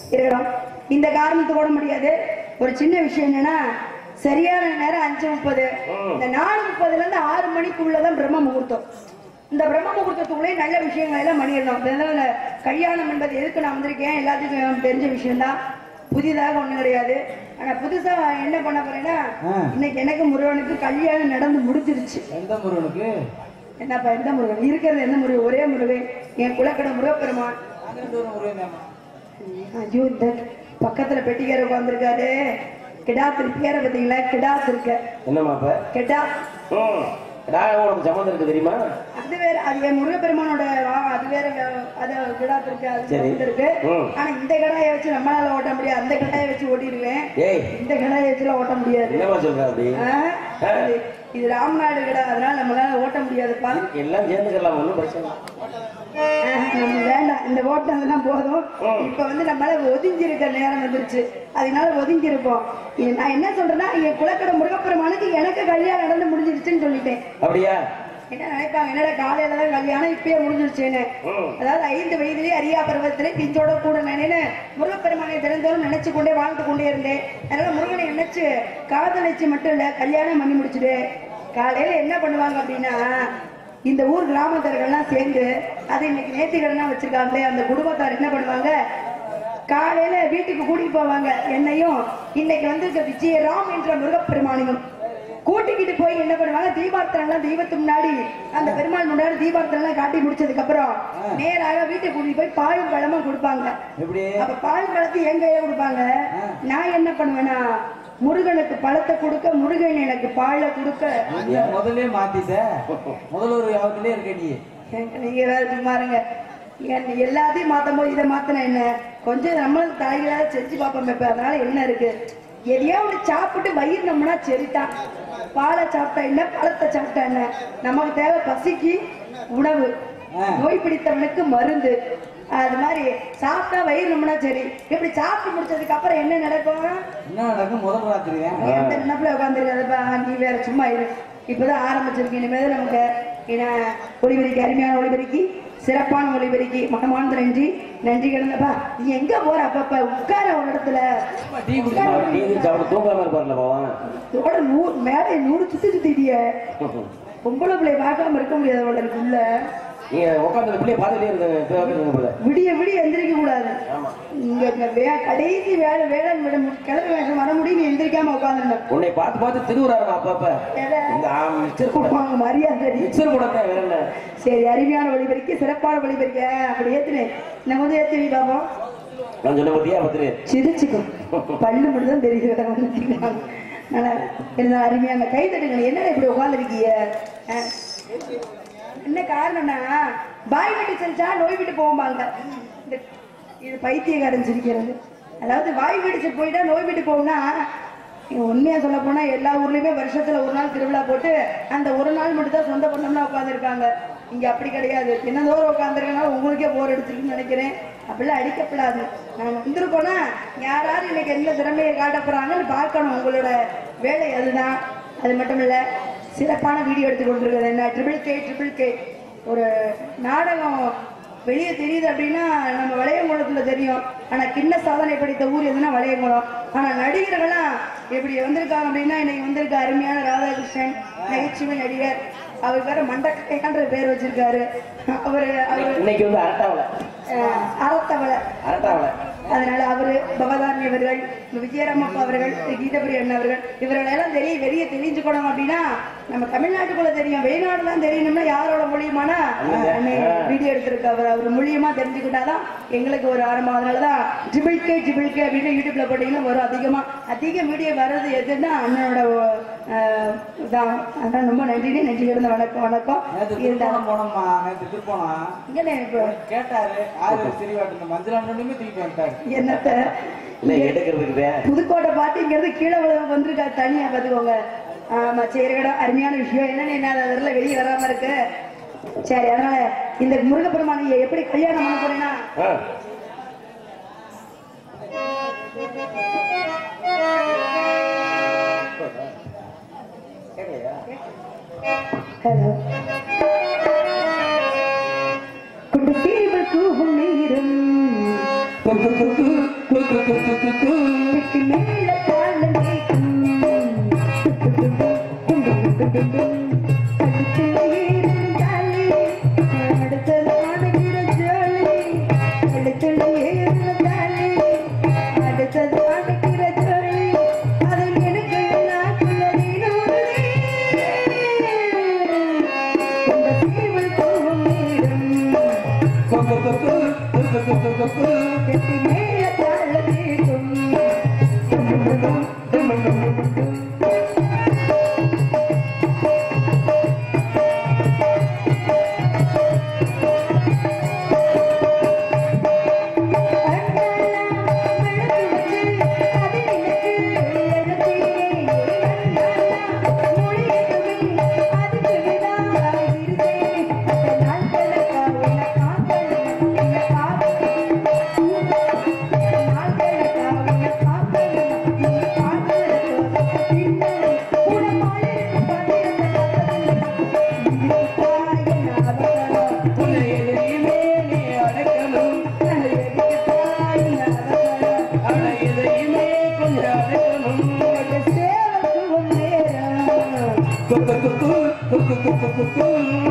இருக்கணும் இந்த காரணத்துக்கு ஓட முடியாது ஒரு சின்ன விஷயம் என்னன்னா சரியான நேரம் அஞ்சு முப்பது இந்த நாலு முப்பதுல இருந்து ஆறு மணிக்குள்ளதான் பிரம்ம முகூர்த்தம் இந்த பிரம்ம முகூர்த்தத்துக்குள்ளே நல்ல விஷயங்கள் எல்லாம் பண்ணிடணும் அதனால இந்த கல்யாணம் என்பது எதுக்கு நான் வந்திருக்கேன் எல்லாத்துக்கும் தெரிஞ்ச விஷயம்தான் புதிதாக ஒண்ணும் கிடையாது ஆனா புதுசா என்ன பண்ண போறேன்னா ஆ. இன்னைக்கு எனக்கு முருகனுக்கு கல்யாணம் நடந்து முடிஞ்சிருச்சு எந்த முருகனுக்கு என்னப்பா எந்த முருகன் இருக்கிறது எந்த முருகன் ஒரே முருகன் என் குலக்கடை முருகப்பெருமான் நாங்க ரெண்டு பேரும் முருகன் தாம்மா. ஐயோ இந்த பக்கத்துல பெட்டிக்கார உட்காந்துருக்காரு கிடாத்து பேரை பார்த்தீங்களா கிடாத்து இருக்க என்னம்மா இப்ப கெடா ம் நான் உனக்கு சம்மந்தம் இருக்கு தெரியுமா அது வேற அது என் முருகப்பெருமானோட வா- அது வேற வே- அது கிடாத்து இருக்கு அது சரி. சம்மந்தம் இருக்கு ம். ஆனா இந்த கடாயை வச்சு நம்மளால ஓட்ட முடியாது அந்த கடாயை வச்சு ஓட்டிடுவேன் ஏய் இந்த கடாயை வச்சுலாம் ஓட்ட முடியாது என்னம்மா சொல்ற அப்படி ஆ? இது- இது ராம்நாடு கடை அதனால நம்மளால ஓட்ட முடியாதுப்பா எல்லாம் சேர்ந்துக்கலாம் ஒன்றும் பிரச்சனை இல்லை. ஆஹ், நம்ம வேண்டாம் இந்த ஓட்டம்லாம் போதும் இப்ப வந்து நம்மளால ஒதுங்கி இருக்க நேரம் வந்துருச்சு அதனால ஒதுங்கி இருப்போம் இது நான் என்ன சொல்றேன்னா என் குலக்கடை முருகப்பெருமானுக்கு எனக்கு கல்யாணம் நடந்து முடிஞ்சிருச்சுன்னு சொல்லிட்டேன் அப்படியா என்ன நினைப்பாங்க என்னடா காலையில தான் கல்யாணம் இப்பயே முடிஞ்சிருச்சுன்னு ம். அதாவது ஐந்து வயதிலே அரியா பருவத்திலே பிஞ்சோட கூட நினைன்னு முருகப்பெருமானை தினந்தோறும் நினைச்சு கொண்டே வாழ்ந்து கொண்டே இருந்தேன் அதனால முருகனை நினைச்சு காதலிச்சு மட்டும் இல்ல கல்யாணம் பண்ணி முடிச்சுட்டு காலையில என்ன பண்ணுவாங்க அப்படின்னா இந்த ஊர் கிராமத்தர்கள்லாம் சேர்ந்து அது இன்னைக்கு நேர்த்திக்கடனா வச்சிருக்காங்களே அந்த குடும்பத்தார் என்ன பண்ணுவாங்க காலையில வீட்டுக்கு கூட்டிட்டு போவாங்க என்னையும் இன்னைக்கு வந்து இந்த விஜயராம் என்ற முருகப்பெருமானையும் கூட்டிக்கிட்டு போய் என்ன பண்ணுவாங்க தீபார்த்தனெல்லாம் தெய்வத்துக்கு முன்னாடி அந்த பெருமாள் முன்னாடி தீபார்த்தனெல்லாம் காட்டி முடிச்சதுக்கு அப்புறம் நேராக வீட்டுக்கு கூட்டிட்டு போய் பாலும் பழமும் கொடுப்பாங்க எப்படி அப்ப பால் பழத்தை என் கையில கொடுப்பாங்க நான் என்ன பண்ணுவேன்னா முருகனுக்கு பழத்தை கொடுக்க முருகன் எனக்கு பாலை கொடுக்க நீ முதல்ல மாத்திட்ட முதல்ல ஒரு யாவத்திலே இருக்க நீ நீங்க வேற சும்மாருங்க என் எல்லாத்தையும் மாத்தும் போது இதை மாத்தின என்ன கொஞ்சம் நம்மளும் தலைகளாக செஞ்சு பார்ப்போம் இப்ப அதனால என்ன இருக்கு எதையோ ஒன்று சாப்பிட்டு வயிறு நம்மனா சரிதான் பாலை சாப்பிட்டா என்ன பழத்தை சாப்பிட்டா என்ன நமக்கு தேவை பசிக்கு உணவு ஆ. நோய் பிடித்தவனுக்கு மருந்து அது மாதிரி சாப்பிட்டா வயிறு நம்மனா சரி இப்படி சாப்பிட்டு முடிச்சதுக்கு அப்புறம் என்ன நடக்கும் என்ன நடக்கும் முதல் ராத்திரி தான் எந்த நினப்புல உட்காந்துருக்காதுப்பா நீ வேற சும்மா இரு இப்பதான் ஆரம்பிச்சிருக்கு இனிமேல் நமக்கு என்ன ஒளிபெருக்கி அருமையான ஒளிபெருக்கி சிறப்பான ஒளிபெருக்கி மனமார்ந்த நன்றி நன்றி கிடந்தப்பா நீ எங்க போற அப்பப்ப உட்கார ஒரு இடத்துல டீ உட்கார அவர் டீ சாப்பிட்டு தூங்காம இருப்பார்ல பாவம் இதோட நூறு மேலே நூறு சுத்தி சுத்திட்டிய பொம்பளை பிள்ளைய பார்க்காம இருக்க முடியாது அவளுக்கு உள்ள நீங்க உட்காந்து பிள்ளைய பார்த்துட்டே இருங்க போல விடிய விடிய எந்திரிக்க கூடாது ஆமா இங்க இங்க வே- கடைசி வேலை வேலை கிளம்பி வேஷம் வர முடியும் நீ எந்திரிக்காம உட்காந்துருந்தேன் உன்னை பார்த்து பார்த்து திருவுறாருமா அப்பப்ப இந்த ஆ, மிச்சர் கூட மரியாதை மிச்சர் கூட தான் வேற என்ன சரி அருமையான ஒளிபெருக்கி சிறப்பான ஒளிபெருக்க அப்படி ஏத்துனேன் நம்ம வந்து ஏத்துவி பாப்போம் நான் சொன்ன பத்தியா பத்திரி சிரிச்சுக்கும் பல்லு மட்டும் தான் தெரியுது வேற ஒண்ணும் தெரியாது. நல்லா இருந்தா அருமையான கை தட்டுங்க என்ன இப்படி உட்காந்துருக்கீங்க என்ன காரணம்னா பாய் விட்டு செஞ்சா நோய் விட்டு போவாங்க இந்த இது பைத்தியக்காரன் சிரிக்கிறது அதாவது வாய் வெடிச்சு போயிட்டா நோய் விட்டு போகும்னா இங்க உண்மையா சொல்ல போனா எல்லா ஊர்லயுமே வருஷத்துல ஒரு நாள் திருவிழா போட்டு அந்த ஒரு நாள் மட்டும் தான் சொந்த பண்ணம்னா உட்காந்துருக்காங்க இங்க அப்படி கிடையாது தினந்தோறும் உட்காந்துருக்கனால உங்களுக்கே போர் அடிச்சிருக்குன்னு நினைக்கிறேன் அப்படிலாம் அடிக்கப்படாது நாங்க வந்திருக்கோம்னா யாராவது இன்னைக்கு எந்த திறமையை காட்ட போறாங்கன்னு பார்க்கணும் உங்களோட வேலை அதுதான் அது மட்டும் இல்ல சிறப்பான வீடியோ எடுத்து கொண்டிருக்கிறது என்ன ட்ரிபிள் கே ட்ரிபிள் கே ஒரு நாடகம் வெளியே தெரியுது அப்படின்னா நம்ம வளையங்குளத்துல தெரியும் ஆனா கிண்ண சாதனை படித்த ஊர் எதுனா வளையங்குளம் ஆனா நடிகர்கள்லாம் இப்படி வந்திருக்காங்க அப்படின்னா இன்னைக்கு வந்திருக்க அருமையான ராதாகிருஷ்ணன் நகைச்சுவை நடிகர் அவர் வேற மண்டக்கையான்ற பேர் வச்சிருக்காரு அவரு அவரு இன்னைக்கு வந்து அரட்டாவல அஹ், அறத்தவளை அரட்டாவல அதனால அவரு பகவானி அவர்கள் விஜயராமப்பா அவர்கள் கீதபுரி அண்ணன் அவர்கள் இவர்கள் எல்லாம் தெரிய வெளியே தெரிஞ்சுக்கணும் அப்படின்னா நம்ம தமிழ்நாட்டுக்குள்ள தெரியும் வெளிநாடுலாம் தெரியணும்னா யாரோட மூலியமானா வீடியோ எடுத்திருக்க அவர் அவர் மூலியமா தெரிஞ்சுக்கிட்டாதான் எங்களுக்கு ஒரு ஆரம்பம் அதனாலதான் ஜிபிள் கே ஜிபிள் கே அப்படின்னு யூடியூப்ல போட்டீங்கன்னா வரும் அதிகமா அதிக வீடியோ வர்றது எதுன்னா அண்ணனோட அஹ், இதான் அதான் ரொம்ப நன்றி நன்றி கிடந்த வணக்கம் வணக்கம் நேற்று இருந்தாலும் திருப்பணம் போனோம்மா நேற்று திருப்பணம் இங்கே இப்போ கேட்டாரு ஆறு சிறிவாட்டு இந்த மஞ்சள் அண்ணனுமே தூக்கிட்டு வந்துட்டாரு என்னத்த இல்ல எடுக்கிறதுக்கு தான். புதுக்கோட்டை பாட்டிங்கிறது கீழே விழ- வந்திருக்கா தனியா பாத்துக்கோங்க ஆமா சரி கடை அருமையான விஷயம் என்னன்னு என்ன அதில் வெளியே வராம இருக்கு சரி அதனால இந்த முருகப்பெருமானை எப்படி கல்யாணம் பண்ண போறேன்னா ஆ. கேட்கலையா? ஹலோ குண்டு தீவு கூவும் நேரம் கு கு கு கு கு கு வெட்டி மேல தாளம் கேட்கும் கழுத்தில் ஏறும் தாலி அடுத்தது அணைக்கிற ஜோலி கழுத்தில் ஏறும் தாலி அடுத்தது அணைக்கிற ஜோலி அதை எனக்கு நாக்குள்ள நீடுவதே இந்த சீவல் போகும் நேரம் கு கு கு கு கு கு கு கு கு கு கெட்டி மேல தாளம் கேட்கும் உன்னை எதையுமே நீ அடக்கணும் அட எதையுமே கொஞ்சம் அடக்கணும் கு கு கு கு கு கு கு கு கு கு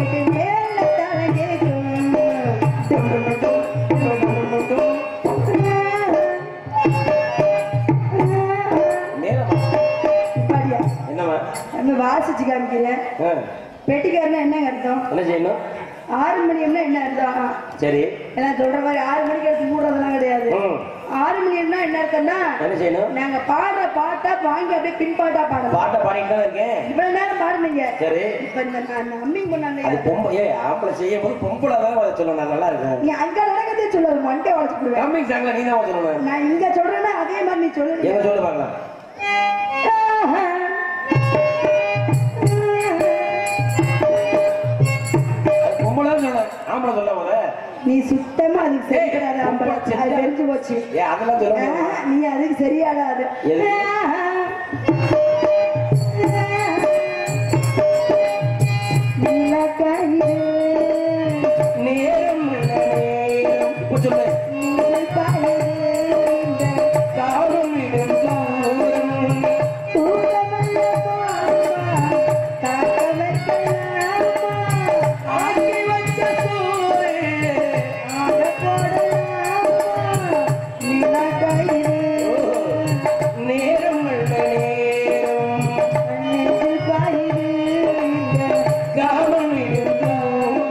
நேரமா என்னம்மா நம்ம வாசிச்சு காமிக்கிறேன் ஆ, பெட்டிக்காரனா என்ன அர்த்தம் என்ன செய்யணும் ஆறு மணின்னா என்ன அர்த்தம் சரி எல்லாம் சொல்ற மாதிரி ஆறு மணிக்கு எடுத்து மூடுறதெல்லாம் கிடையாது ம் ஆறு மணின்னா என்ன அர்த்தம்னா என்ன செய்யணும் நாங்க பாடுற பாட்டா வாங்கி அப்படியே பின்பாட்டா பாடலாம் பாட்டை பாடிட்டு தான் இருக்கேன் இவ்வளவு நேரம் பாடுனீங்க சரி இப்ப இந்த நான் அம்மிங் பண்ணாங்க அது பொம்பளை ஏய் ஆம்பளை செய்யும் போது பொம்பளை தான் அதை சொல்லணும் நான் நல்லா இருக்கேன் நீ அங்க நடக்கதே சொல்லாது மண்டே உடச்சு போடுவேன் கம்மிங் சாங்ல நீ தான் சொல்லணும் நான் இங்க சொல்றேன்னா அதே மாதிரி நீ சொல்லு எங்க சொல்லு பார்க்கலாம் அது பொம்பளை தான் சொல்லணும் ஆம்பளை சொல்ல போத நீ சுத்தமா அதுக்கு சரி கிடையாது ஆம்பளை. அது தெரிஞ்சு போச்சு ஏ அதெல்லாம் சொல்ல முடியாது. ஆஹா, நீ அதுக்கு சரியாடாது எதுக்கு? நிலக்கயிறு, நேரம் இல்ல நேரம் இப்ப சொல்லு நிலக்கயிறு, காலம் இருந்தாலும் தூக்கமல்ல போமா, காக்க வைக்கலாமா, ஆக்கி வச்ச சோறு ஆட போடலாமா, நிலக்கயிறு, நேரம் இல்ல நேரம் நெஞ்சில் கயிறு, காலம் இருந்தாலும்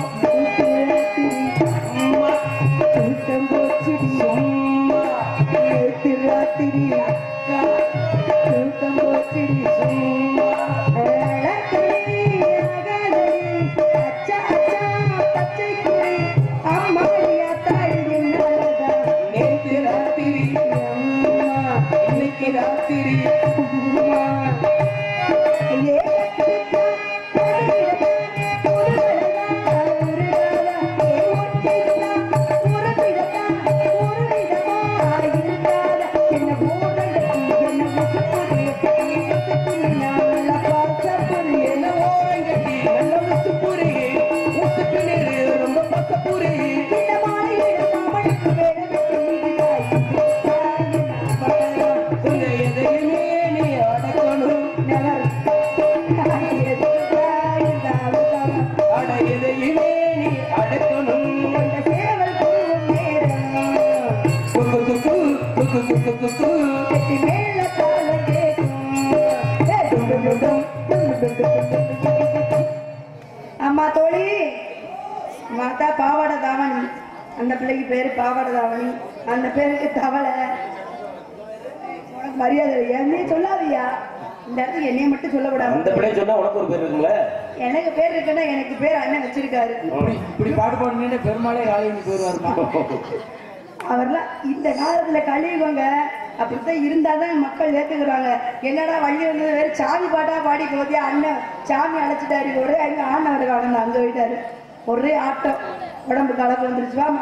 அம்மா தூக்கம் போச்சுடி சும்மா நேத்து ராத்திரி தூக்கம் போச்சுடி சும்மா அழகடி, அகலடி, அச்சா, அச்சா, பச்சை கிளி, அம்மாடி, அத்தாடி, என்னடா? நேத்து ராத்திரி அம்மா, இன்னைக்கு ராத்திரி அம்மா. ஏ கட்டிக்கா, உருவிடக்கா, உருவலகா, உருவலகா, ஏ ஒட்டிக்கா, உருவிடக்கா, உருவிடமா, இருக்காத, என்ன போதகத்தி, என்ன முசுப்புரி, முசுப்புரி, நல்ல பாசப்புரி, என்ன ஓரங்கட்டி நல்ல முத்து புரி முத்து பின்னரு ரொம்ப பக்க புரி இந்த மாலையிட மாமனுக்கு வேடமிட்டு நீதியாய், தாய் என்ன பகலா, உன்னை எதையுமே நீ அடக்கணும் never. தாய் எதுக்காய் இந்த அவதாரம்? அட எதையுமே நீ அடக்கணும் இந்த சேவல் கூவும் நேரம் குக்கு குக்கு குக்கு குக்கு குக்கு கெட்டி மேல தாள கேட்கும். ஏ, டும், டும், டும், டும், டும், டும், டும், டும், டும், டும், டும், டும். அம்மா தோழி மாதா பாவாடை தாவணி அந்த பிள்ளைக்கு பேரு பாவாடை தாவணி அந்த பேருக்கு தவளை உனக்கு மரியாதை இல்லையா? நீ சொல்லாதியா இந்த இடத்துக்கு என்னைய மட்டும் சொல்ல விடாம அந்த பிள்ளை சொன்னா உனக்கு ஒரு பேர் இருக்குல்ல எனக்கு பேர் இருக்குன்னா எனக்கு பேர் அண்ணன் வச்சிருக்காரு இப்படி இப்படி பாட்டு பாடுனீங்கன்னா பெருமாளே காலையில் போயிடுவாருமா அவர்லாம் இந்த காலத்துல கழிவுங்க அப்படித்தான் இருந்தாதான் மக்கள் ஏத்துக்கிறாங்க என்னடா வள்ளி வந்தது வேற சாமி பாட்டா பாடி போதியா அண்ணன் சாமி அழைச்சிட்டாரு ஒரே அங்க ஆண்டவர் காலம் அங்க போயிட்டாரு ஒரே ஆட்டம் உடம்பு கலப்பு வந்துருச்சு வாமா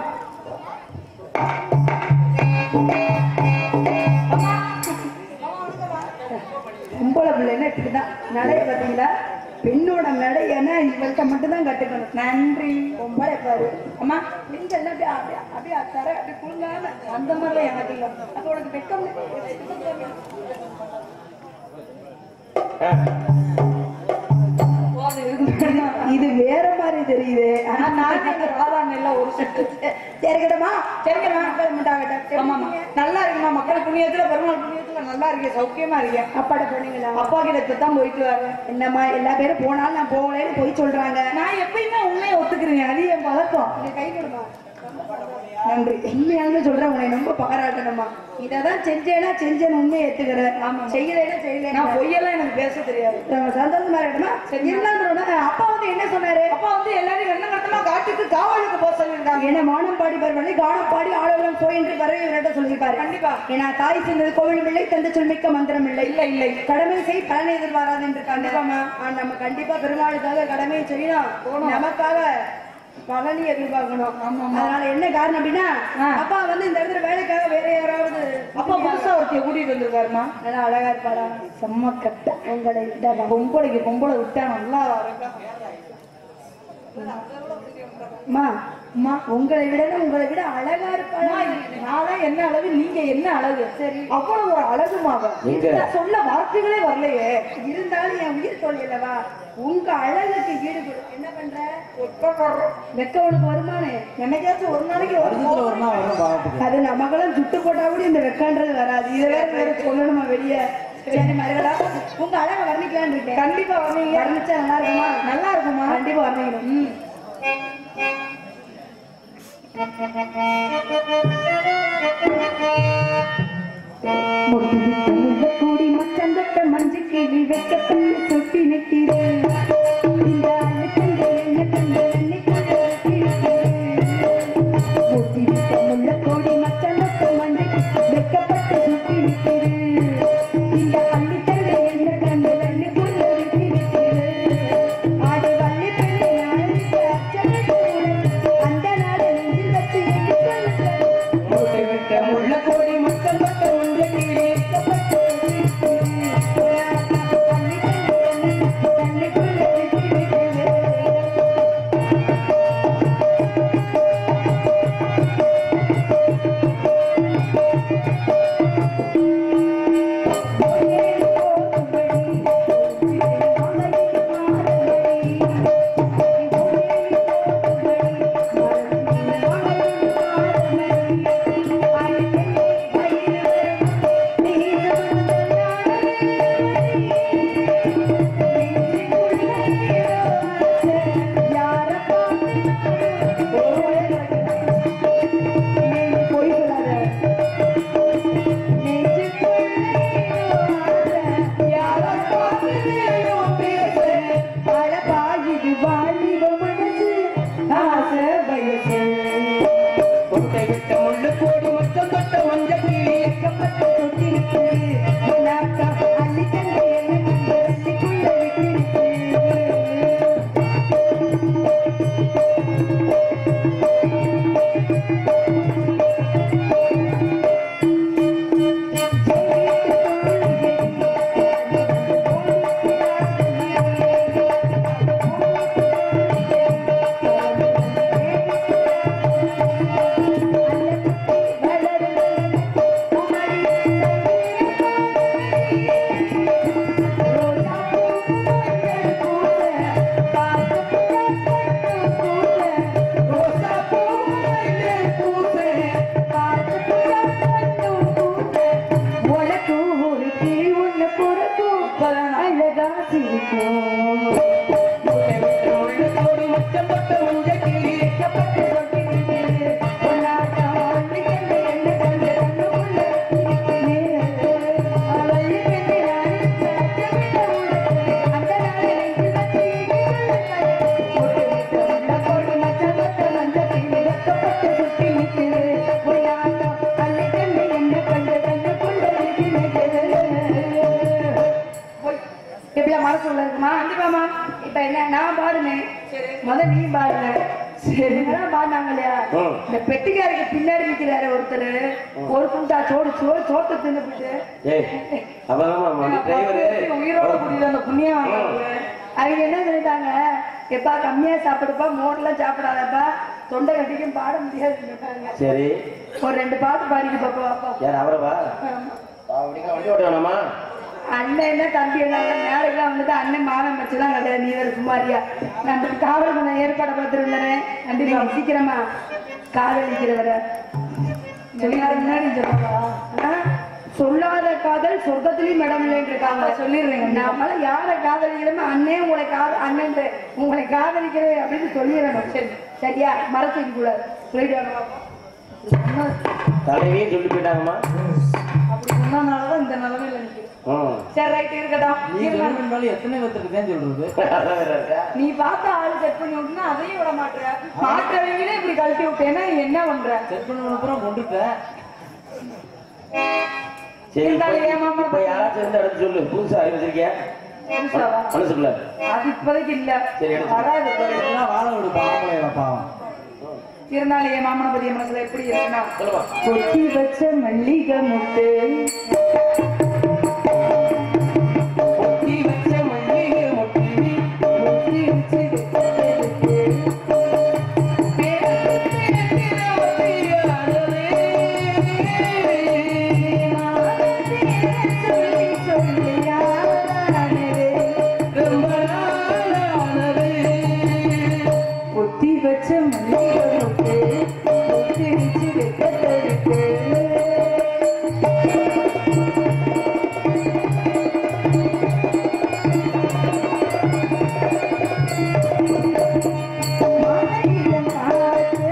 பொம்பளை பிள்ளைன்னா இப்படிதான் நடைய பார்த்தீங்களா பெண்ணோட நடை ஏன்னா இவள்கிட்ட மட்டும் தான் கட்டுக்கணும் நன்றி பொம்பளை பாரு அம்மா பெண்கள் எல்லாம் அப்படியே அப்படியே அப்படியே தர அப்படியே குழுங்காம அந்த மாதிரிலாம் எனக்கு இல்லை அப்போ உனக்கு வெக்கம் போது இருக்குமா இது வேற மாதிரி தெரியுது ஆனா நான் எங்க ராதா நெல்ல ஒரு சுட்டு சரிக்கட்டமா சரிங்கம்மா. முண்டாகட்டும் ஆமாமா நல்லா இருக்குமா மக்கள் புண்ணியத்துல பெருமாள் புண்ணியத்துல நல்லா இருக்கேன் சௌக்கியமா இருக்கேன் அப்பாட போனீங்களா அப்பா கிட்ட தான் போயிட்டு வரேன் என்னம்மா எல்லா பேரும் போனாலும் நான் போகலன்னு போய் சொல்றாங்க நான் எப்பயுமே உண்மையை ஒத்துக்கிறேன் அது என் பழக்கம் இங்க கை கொடுமா நன்றி உண்மையாலுமே சொல்றேன் உன்னை ரொம்ப பாராட்டணுமா இததான் செஞ்சேனா செஞ்சேன்னு உண்மையை ஏத்துக்கிறேன் ஆமா. செய்யலைன்னா செய்யல நான் பொய்யெல்லாம் எனக்கு பேச தெரியாது சந்தோஷமா இருக்கணுமா இருந்தாலும் அப்பா வந்து என்ன சொன்னாரு அப்பா வந்து எல்லாரும் வெண்ண கட்டமா காட்டுக்கு காவலுக்கு போக சொல்லியிருக்காங்க என்ன மானம் பாடி பருவனை கானம் பாடி ஆளவரம் போய் என்று வரவே விரட்ட சொல்லியிருப்பாரு கண்டிப்பா. ஏன்னா தாய் சேர்ந்தது கோவில் இல்லை தந்த சொல்மிக்க மந்திரம் இல்லை இல்ல இல்லை கடமை செய் பலனை எதிர்பாராது என்று கண்டிப்பாமா நம்ம கண்டிப்பா பெருமாளுக்காக கடமையை செய்யணும் நமக்காக பலனி எதிர்பார்க்கணும் அதனால என்ன காரணம் அப்படின்னா ஆ. அப்பா வந்து இந்த இடத்துல வேலைக்காக வேற யாராவது அப்பா புதுசா ஒருத்தைய கூட்டிட்டு வந்திருக்காருமா நல்லா அழகா இருப்பாடா செம்ம கட்ட உங்களை விட்டா பொம்பளைக்கு பொம்பளை விட்டா நல்லா இருக்கா அம்மா அம்மா உங்களை விட உங்களை விட அழகா இருப்பாடா நான் தான் என்ன அழகு நீங்க என்ன அழகு சரி அவ்வளவு ஒரு அழகுமாக எங்க? நான் சொல்ல வார்த்தைகளே வரலையே இருந்தாலும் என் உயிர் தோழி அல்லவா உங்க அழகுக்கு ஈடு கொடு என்ன பண்ற வெக்க உனக்கு வருமானே என்னைக்காச்சும் ஒரு நாளைக்கு ஒரு வருஷத்துல ஒரு நாள் வரும் பாவத்துக்கு அது நமக்கெல்லாம் சுட்டு போட்டா கூட இந்த வெக்கன்றது வராது இதை வேற வேற சொல்லணுமா வெளியே சரி மருகடா உங்க அழகை வர்ணிக்கலான்னு இருக்கேன் கண்டிப்பா வரீங்க வர்ணிச்சா நல்லா இருக்குமா நல்லா இருக்குமா கண்டிப்பா வர்ணிக்கணும் ம். முழுக்க கூடி மச்சந்தட்ட மஞ்சு கிளி வெக்கப்பட்டு சுட்டி நிற்கிறேன் இந்த அழுக்கங்கள் என்ன கண்டு என்னை முட்டிவிட்ட முள்ள கோடி மச்சந்தட்ட மஞ்சு வெக்கப்பட்டு சுட்டி நிற்கிறேன் இந்த அள்ளித்தள்ளை என்ன கண்டு என்னை கொண்டு ஆடு வள்ளி பிள்ளை அழைத்து அச்சனை அந்த நாடு நெஞ்சில் வச்சு எண்ணிக்கொள்ளுங்கள் மூட்டை விட்ட முள்ள கோடி மக்கள் பட்ட ஒன்றை கீழே மூட்டை விட்ட முள்ள கோடி மக்கள் பட்ட ஒன்றை கீழே அழகா சிரிக்கும் மூட்டை விட்ட முள்ள கோடி மக்கள் பட்ட ஒன்றை கீழே எப்படியா மனசுல இருக்குமா கண்டிப்பாமா இப்ப என்ன நான் பாடுனேன் முத நீ பாடுன சரி பாடினாங்க இல்லையா ம். இந்த பெட்டிக்காருக்கு பின்னாடி நிக்கிறாரு ஒருத்தர் ஒரு குண்டா சோறு சோறு சோத்தை தின்னுபிட்டு ஏய் அப்பதான் டிரைவரு உயிரோட கூட்டிட்டு அந்த புண்ணியம் அவங்க என்ன சொல்லிட்டாங்க எப்பா கம்மியா சாப்பிடுப்பா மோர்லாம் சாப்பிடாதப்பா தொண்டை கட்டிக்கும் பாட முடியாதுன்னு சொன்னாங்க சரி ஒரு ரெண்டு பாட்டு பாடிக்கு பாப்பா பாப்பா யார் அவரவா அப்படிங்க வண்டி ஓட்ட வேணாமா அண்ணன் என்ன தம்பி என்ன மேடைக்கெல்லாம் வந்துட்டு அண்ணன் மாமன் வச்சுதான் கிடையாது நீ வேற சும்மாரியா நான் இந்த காவல் கொஞ்சம் ஏற்பாடு பார்த்துருந்தேன் நன்றி நீ சீக்கிரமா காதலிக்கிறவர சொல்லிடுறேன் முன்னாடி சொல்லவா ஆ? சொல்லாத காதல் சொர்க்கத்திலையும் இடம் இல்லைன்னு இருக்காங்க சொல்லிடுறேன் நாம யாரை காதலிக்கிறோமோ அண்ணே உங்களை காத அண்ணன் உங்களை காதலிக்கிறேன் அப்படின்னு சொல்லிடணும் சரி சரியா மரத்துக்கு கூடாது சொல்லிட்டு வாங்க பாப்போம். தலைவியே சொல்லி போயிட்டாங்கம்மா அப்படி சொன்னதுனாலதான் இந்த நிலைமையில நிக்கிறேன் ம் சரி ரைட் இருக்கட்டும் நீ சொல்லுங்க மேலே எத்தனை பேர்த்துக்கு தான் சொல்றது அதான் வேற இருக்கா நீ பார்த்த ஆளு செட் பண்ணி விட்டுனா அதையும் விட மாட்டேற மாற்றவங்களே இப்படி கழட்டி விட்டேன்னா என்ன பண்ற செக் பண்ண அப்புறம் கொண்டுட்டேன் சரி இருந்தாலும் இப்ப- ஏமாமா இப்ப யாராச்சும் இருந்தா எடுத்து சொல்லு புதுசா அறிவிச்சிருக்கியா புதுசாவா? மனசுக்குள்ள அது இப்போதைக்கு இல்ல சரி, எடுத்து. வராது பாரு. எல்லாம் வாழ விடு பாவம் பாவம் இருந்தாலும் என் மாமனை பத்தி என் மனசுல எப்படி இருக்குன்னா சொல்லுமா கொட்டி வச்ச மல்லிகை முட்டு கொத்தி வச்ச மல்லிகை மொட்டு கொட்டி வச்சு வைக்கிறதுக்கு சொல்லி சொல்லி யாரானது ரொம்ப நாளானது. கொத்தி வச்ச மல்லிகை முட்டு கொத்தி வச்சு வைக்கிறதுக்கு மாலையிடம் காத்து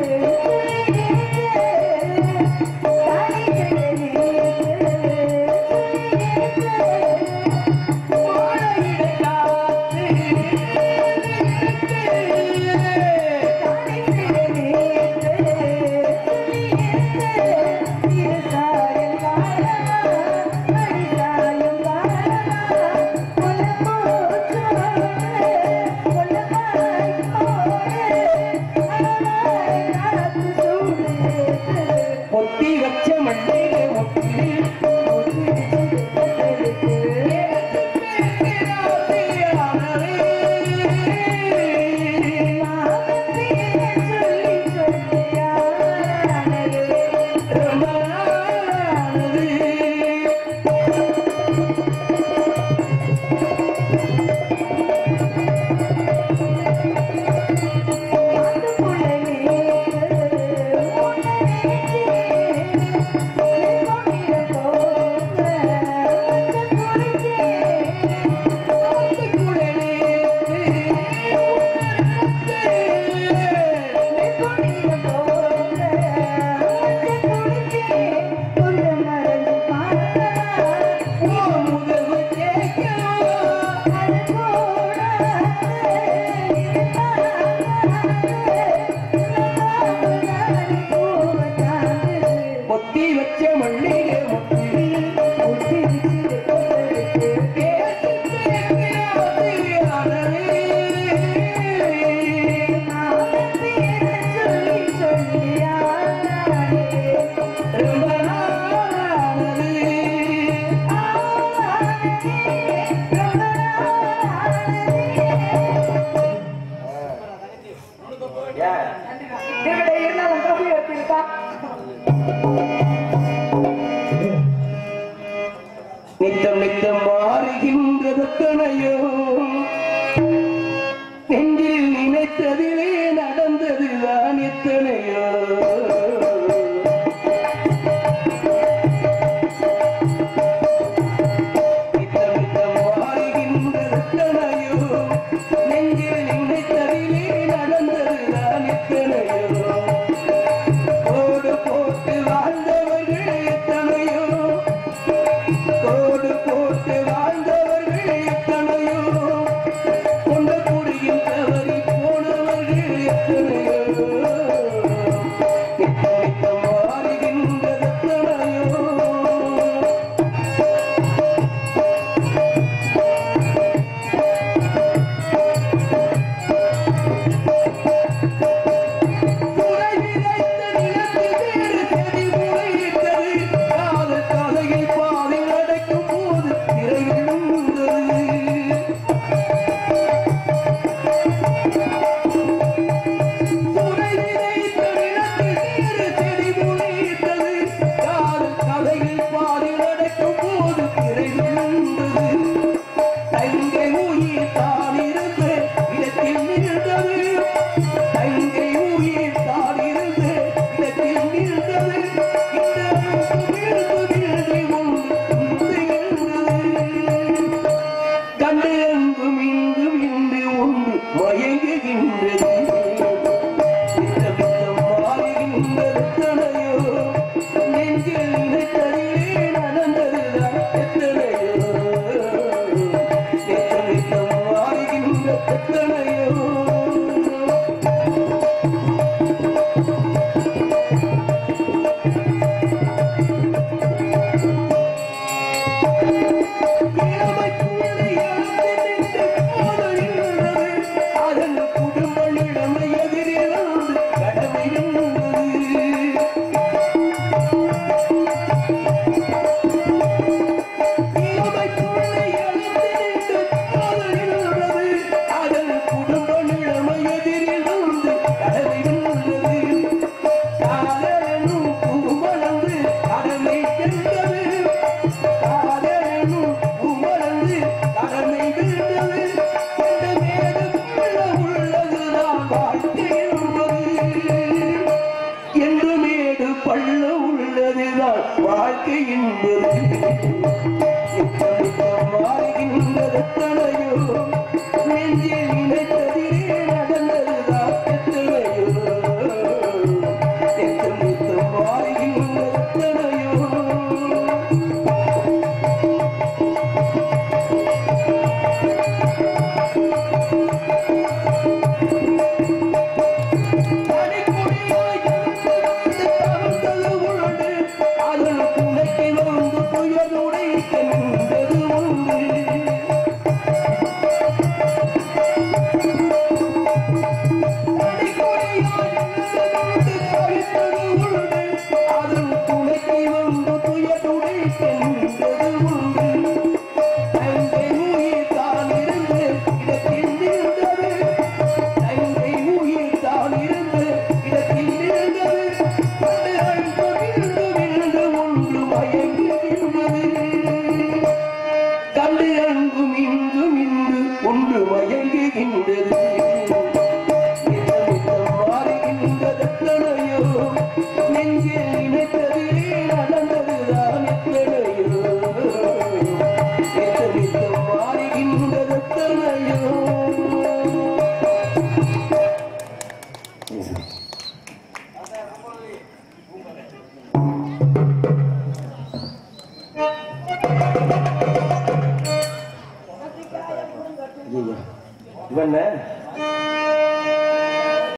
கொத்தி வச்ச மல்லிகை மொட்டு ரொம்ப நாளானது. முதல்ல கேட்கவா கொத்தி வச்ச மல்லிகை மொட்டு ரொம்ப நாளானது. ஏன்? மாறினால் வாழ்க்கை என்பது நித்தம் மாறுகின்றது எத்தனையோ நெஞ்சில் நினைத்ததிலே நடந்ததுதான் எத்தனையோ நித்தம் நித்தம் மாறுகின்றது எத்தனையோ அடிக்குடியாய் இருந்து தவழ்ந்தது உண்டு. அதன் துணைக்கு வந்து துயருடை சென்றது உண்டு. அடிக்குடியாய் இருந்து தவித்தது உண்டு. அதன் துணைக்கு வந்து துயருடை சென்றது உண்டு. தங்கை உயிர் தான் இருந்து இடத்தில் இருந்தது தங்கை உயிர் தான் இருந்து இடத்தில் இருந்தது கண்ணுகள் விழுந்து விழுந்து ஒன்று மயங்குகின்றது கண்டு அங்கும் இங்கும் இன்று ஒன்று மயங்குகின்றது நித்தம் மாறுகின்றது எத்தனையோ நெஞ்சில் நினைத்ததிலே நடந்ததுதான் எத்தனையோ நித்தம் நித்தம் மாறுகின்றது எத்தனையோ இவன்